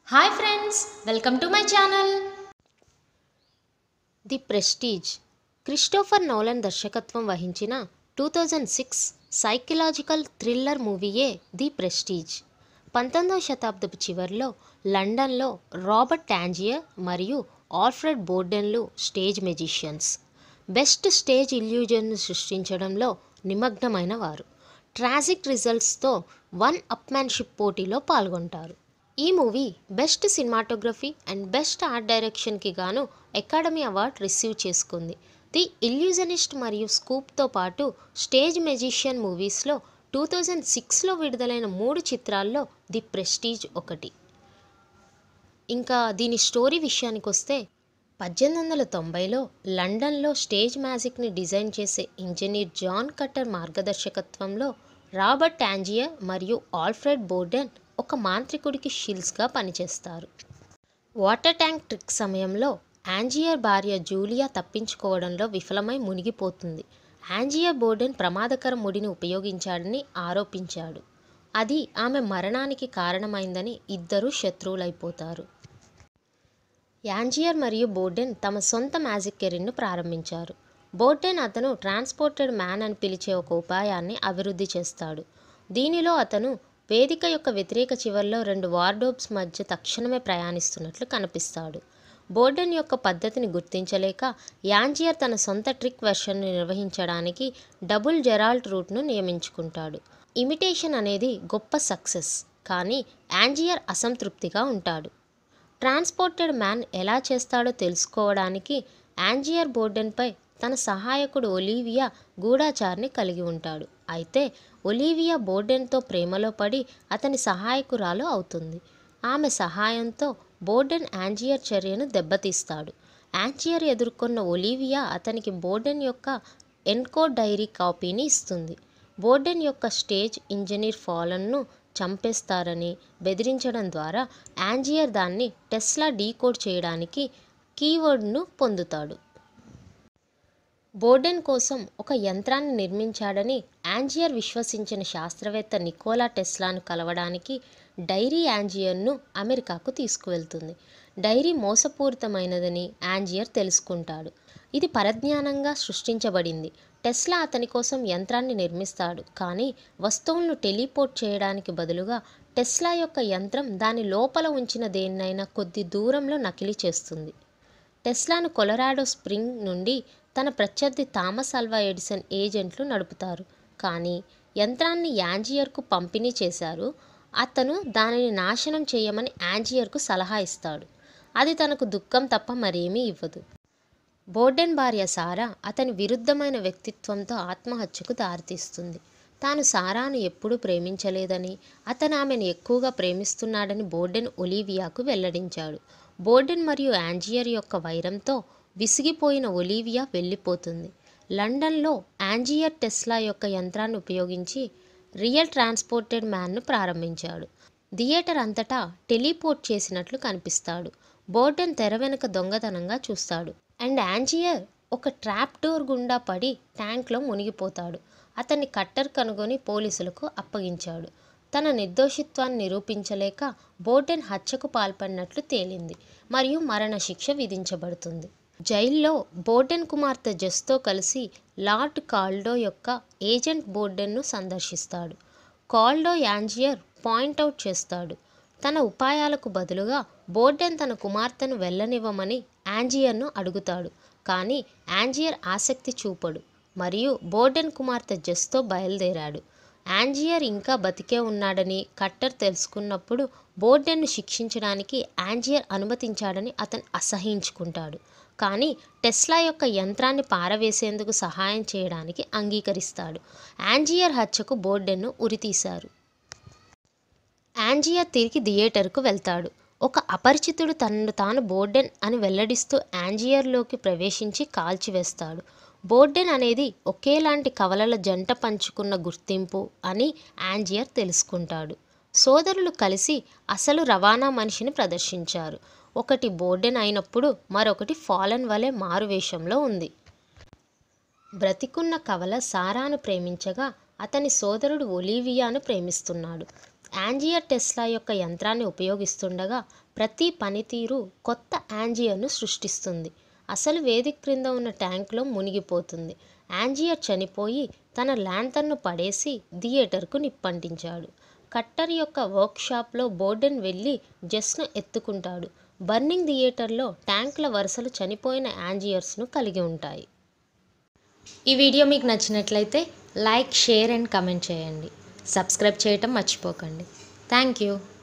hi friends welcome to my channel the prestige Christopher Nolan దర్శకత్వం వహించిన two thousand six psychological thriller మూవీయే the prestige పంతొమ్మిదవ శతాబ్దపు చివరిలో లండన్లో రాబర్ట్ టాంజియర్ మరియు ఆల్ఫ్రెడ్ బోర్డెన్లు స్టేజ్ మెజిషియన్స్ బెస్ట్ స్టేజ్ ఇల్యూజన్ను సృష్టించడంలో నిమగ్నమైన వారు ట్రాజిక్ రిజల్ట్స్తో వన్ అప్మ్యాన్షిప్ పోటీలో పాల్గొంటారు ఈ movie best cinematography and best art డైరెక్షన్కి గాను అకాడమీ అవార్డ్ రిసీవ్ చేసుకుంది ది ఇల్యూజనిస్ట్ మరియు స్కూప్తో పాటు స్టేజ్ మెజిషియన్ మూవీస్లో టూ థౌజండ్ సిక్స్లో విడుదలైన మూడు చిత్రాల్లో ది ప్రెస్టీజ్ ఒకటి ఇంకా దీని స్టోరీ విషయానికి వస్తే పద్దెనిమిది వందల తొంభైలో లండన్లో స్టేజ్ మ్యాజిక్ని డిజైన్ చేసే ఇంజనీర్ జాన్ కట్టర్ మార్గదర్శకత్వంలో రాబర్ట్ టాంజియర్ మరియు ఆల్ఫ్రెడ్ బోర్డెన్ ఒక మాంత్రికుడికి షిల్స్గా పనిచేస్తారు వాటర్ ట్యాంక్ ట్రిక్ సమయంలో యాంజియర్ భార్య జూలియా తప్పించుకోవడంలో విఫలమై మునిగిపోతుంది యాంజియర్ బోర్డెన్ ప్రమాదకర ముడిని ఉపయోగించాడని ఆరోపించాడు అది ఆమె మరణానికి కారణమైందని ఇద్దరూ శత్రువులైపోతారు యాంజియర్ మరియు బోర్డెన్ తమ సొంత మ్యాజిక్ కెరీర్ను ప్రారంభించారు బోర్డెన్ అతను ట్రాన్స్పోర్టెడ్ మ్యాన్ అని పిలిచే ఒక ఉపాయాన్ని అభివృద్ధి చేస్తాడు దీనిలో అతను వేదిక యొక్క వ్యతిరేక చివర్లో రెండు వార్డోబ్స్ మధ్య తక్షణమే ప్రయాణిస్తున్నట్లు కనిపిస్తాడు బోర్డెన్ యొక్క పద్ధతిని గుర్తించలేక యాంజియర్ తన సొంత ట్రిక్ వెర్షన్ను నిర్వహించడానికి డబుల్ జెరాల్ట్ రూట్ను నియమించుకుంటాడు ఇమిటేషన్ అనేది గొప్ప సక్సెస్ కానీ యాంజియర్ అసంతృప్తిగా ఉంటాడు ట్రాన్స్పోర్టెడ్ మ్యాన్ ఎలా చేస్తాడో తెలుసుకోవడానికి యాంజియర్ బోర్డెన్పై తన సహాయకుడు ఒలీవియా గూఢాచార్ని కలిగి ఉంటాడు అయితే ఒలీవియా బోర్డెన్తో ప్రేమలో పడి అతని సహాయకురాలు అవుతుంది ఆమె సహాయంతో బోర్డెన్ యాంజియర్ చర్యను దెబ్బతీస్తాడు యాంజియర్ ఎదుర్కొన్న ఒలీవియా అతనికి బోర్డెన్ యొక్క ఎన్కోడ్ డైరీ కాపీని ఇస్తుంది బోర్డెన్ యొక్క స్టేజ్ ఇంజనీర్ ఫాలన్ను చంపేస్తారని బెదిరించడం ద్వారా యాంజియర్ దాన్ని టెస్లా డీకోడ్ చేయడానికి కీవర్డ్ను పొందుతాడు బోర్డెన్ కోసం ఒక యంత్రాన్ని నిర్మించాడని యాంజియర్ విశ్వసించిన శాస్త్రవేత్త నికోలా టెస్లాను కలవడానికి డైరీ యాంజియర్ను అమెరికాకు తీసుకువెళ్తుంది డైరీ మోసపూరితమైనదని యాంజియర్ తెలుసుకుంటాడు ఇది పరజ్ఞానంగా సృష్టించబడింది టెస్లా అతని కోసం యంత్రాన్ని నిర్మిస్తాడు కానీ వస్తువులను టెలిపోర్ట్ చేయడానికి బదులుగా టెస్లా యొక్క యంత్రం దాని లోపల ఉంచిన దేన్నైనా కొద్ది దూరంలో నకిలీ చేస్తుంది టెస్లాను కొలరాడో స్ప్రింగ్ నుండి తన ప్రత్యర్థి థామస్ అల్వా ఎడిసన్ ఏజెంట్లు నడుపుతారు కానీ యంత్రాన్ని యాంజియర్కు పంపిణీ చేశారు అతను దానిని నాశనం చేయమని యాంజియర్కు సలహా ఇస్తాడు అది తనకు దుఃఖం తప్ప మరేమీ ఇవ్వదు బోర్డెన్ భార్య సారా అతని విరుద్ధమైన వ్యక్తిత్వంతో ఆత్మహత్యకు దారితీస్తుంది తాను సారాను ఎప్పుడూ ప్రేమించలేదని అతను ఆమెను ఎక్కువగా ప్రేమిస్తున్నాడని బోర్డెన్ ఒలీవియాకు వెల్లడించాడు బోర్డెన్ మరియు యాంజియర్ యొక్క వైరంతో విసిగిపోయిన ఒలీవియా వెళ్ళిపోతుంది లండన్లో యాంజియర్ టెస్లా యొక్క యంత్రాన్ని ఉపయోగించి రియల్ ట్రాన్స్పోర్టెడ్ మ్యాన్ను ప్రారంభించాడు థియేటర్ అంతటా టెలిపోర్ట్ చేసినట్లు కనిపిస్తాడు బోర్డెన్ తెర వెనుక దొంగతనంగా చూస్తాడు అండ్ యాంజియర్ ఒక ట్రాప్ డోర్ గుండా పడి ట్యాంక్లో మునిగిపోతాడు అతన్ని కట్టర్ కనుగొని పోలీసులకు అప్పగించాడు తన నిర్దోషిత్వాన్ని నిరూపించలేక బోర్డెన్ హత్యకు పాల్పడినట్లు తేలింది మరియు మరణశిక్ష విధించబడుతుంది జైల్లో బోర్డెన్ కుమార్తె జస్తో కలిసి లార్డ్ కాల్డో యొక్క ఏజెంట్ బోర్డెన్ను సందర్శిస్తాడు కాల్డో యాంజియర్ పాయింట్అవుట్ చేస్తాడు తన ఉపాయాలకు బదులుగా బోర్డెన్ తన కుమార్తెను వెళ్ళనివ్వమని యాంజియర్ను అడుగుతాడు కానీ యాంజియర్ ఆసక్తి చూపడు మరియు బోర్డెన్ కుమార్తె జస్తో బయలుదేరాడు యాంజియర్ ఇంకా బతికే ఉన్నాడని కట్టర్ తెలుసుకున్నప్పుడు బోర్డెన్ను శిక్షించడానికి యాంజియర్ అనుమతించాడని అతను అసహించుకుంటాడు కానీ టెస్లా యొక్క యంత్రాన్ని పారవేసేందుకు సహాయం చేయడానికి అంగీకరిస్తాడు యాంజియర్ హత్యకు బోర్డెన్ను ఉరితీశారు యాంజియర్ తిరిగి థియేటర్కు వెళ్తాడు ఒక అపరిచితుడు తనను తాను బోర్డెన్ అని వెల్లడిస్తూ యాంజియర్లోకి ప్రవేశించి కాల్చివేస్తాడు బోర్డెన్ అనేది ఒకేలాంటి కవలల జంట పంచుకున్న గుర్తింపు అని యాంజియర్ తెలుసుకుంటాడు సోదరులు కలిసి అసలు రవాణా మనిషిని ప్రదర్శించారు ఒకటి బోర్డెన్ అయినప్పుడు మరొకటి ఫాలన్ వలె మారువేషంలో ఉంది బ్రతికున్న కవల సారాను ప్రేమించగా అతని సోదరుడు ఒలీవియాను ప్రేమిస్తున్నాడు యాంజియర్ టెస్లా యొక్క యంత్రాన్ని ఉపయోగిస్తుండగా ప్రతి పనితీరు కొత్త యాంజియర్ను సృష్టిస్తుంది అసలు వేదిక క్రింద ఉన్న ట్యాంకులో మునిగిపోతుంది యాంజియర్ చనిపోయి తన ల్యాంతర్ను పడేసి థియేటర్కు నిప్పంటించాడు కట్టర్ యొక్క వర్క్షాప్లో బోర్డెన్ వెళ్ళి జస్ను ఎత్తుకుంటాడు బర్నింగ్ థియేటర్లో ట్యాంకుల వరుసలు చనిపోయిన యాంజియర్స్ను కలిగి ఉంటాయి ఈ వీడియో మీకు నచ్చినట్లయితే లైక్ షేర్ అండ్ కమెంట్ చేయండి సబ్స్క్రైబ్ చేయటం మర్చిపోకండి థ్యాంక్ యూ